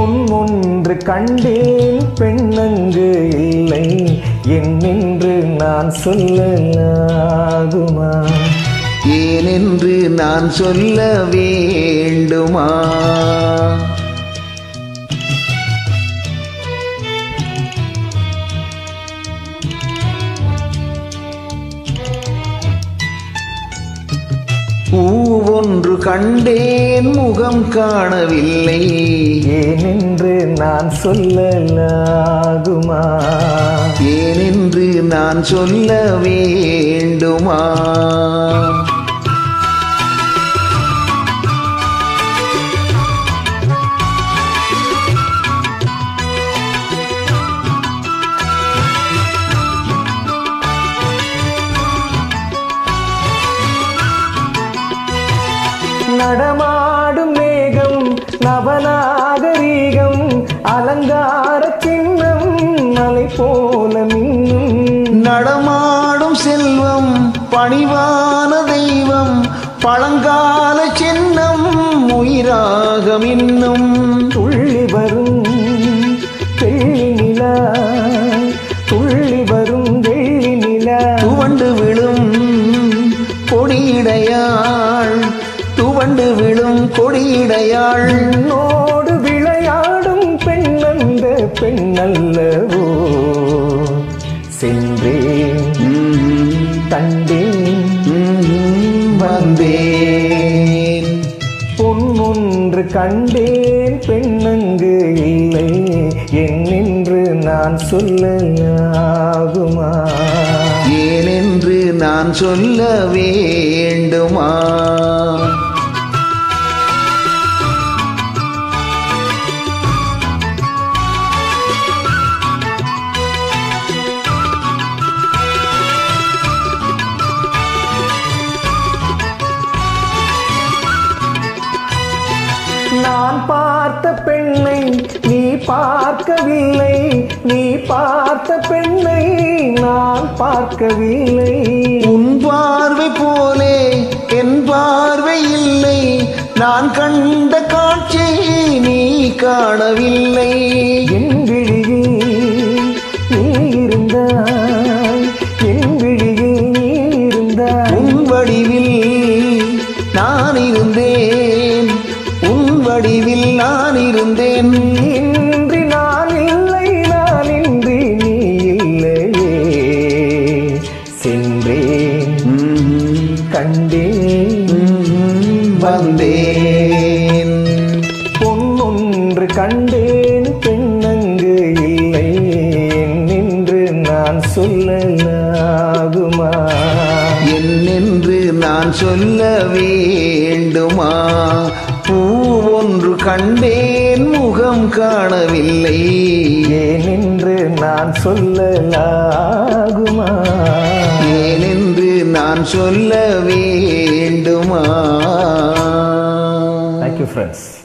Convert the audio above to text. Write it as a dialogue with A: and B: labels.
A: பொன்னொன்று கண்டேன் பெண்ணங்கு இல்லை என்னென்று நான் சொல்லலாகுமா
B: ஏனென்று நான் சொல்ல வேண்டுமா பூவொன்று கண்டேன் முகம் காணவில்லை
A: ஏனென்று நான் சொல்லலாகுமா
B: ஏனென்று நான் சொல்ல வேண்டுமா
A: நடமாடும் மேகம் நவநாகரீகம் அலங்கார சின்னம் மலை போல மின்னும்
B: நடமாடும் செல்வம் பணிவான தெய்வம் பழங்கால சின்னம் உயிராக மின்னும்
A: துள்ளி வரும் வெள்ளி நிலா துள்ளி வரும் வெள்ளி நிலா
B: துவண்டு விழும் கொடியிடையாள் துவண்டு விழும் கொடியிடையாள்
A: பெண்ணோடு விளையாடும் பெண்ணந்த பெண்ணல்லவோ சென்றேன்
B: ம்ம்,
A: கண்டேன்
B: ம்ம், வந்தேன்
A: பொன்னொன்று கண்டேன் பெண்ணங்கு இல்லை என்னென்று நான் சொல்லலாகுமா
B: ஏனென்று நான் சொல்ல வேண்டுமா
A: நான் பார்த்த பெண்ணை நீ பார்க்கவில்லை நீ பார்த்த பெண்ணை நான் பார்க்கவில்லை
B: உன் பார்வை போலே என் பார்வை இல்லை நான் கண்ட காட்சி நீ காணவில்லை
A: என் விழியில் நீ இருந்தாய் என் விழியில் நீ இருந்தாய்
B: உன் வடிவில் நான் இருந்தேன் உன் வடிவில் நான் இருந்தேன்
A: இன்றி நான் இல்லை நான் இன்றி நீ இல்லையே சென்றேன்
B: ம்ம்,
A: கண்டேன்
B: ம்ம், வந்தேன்
A: பொன்னொன்று கண்டேன் பெண்ணங்கு இல்லை நின்று நான் சொல்லலாகுமா
B: என்னென்று நான் சொல்ல வேண்டுமா பூ ஒன்று கண்டேன் முகம் காணவில்லை
A: ஏனென்று நான் சொல்லலாகுமா
B: ஏனென்று நான் சொல்ல வேண்டுமா
A: தேங்க்யூ ஃப்ரெண்ட்ஸ்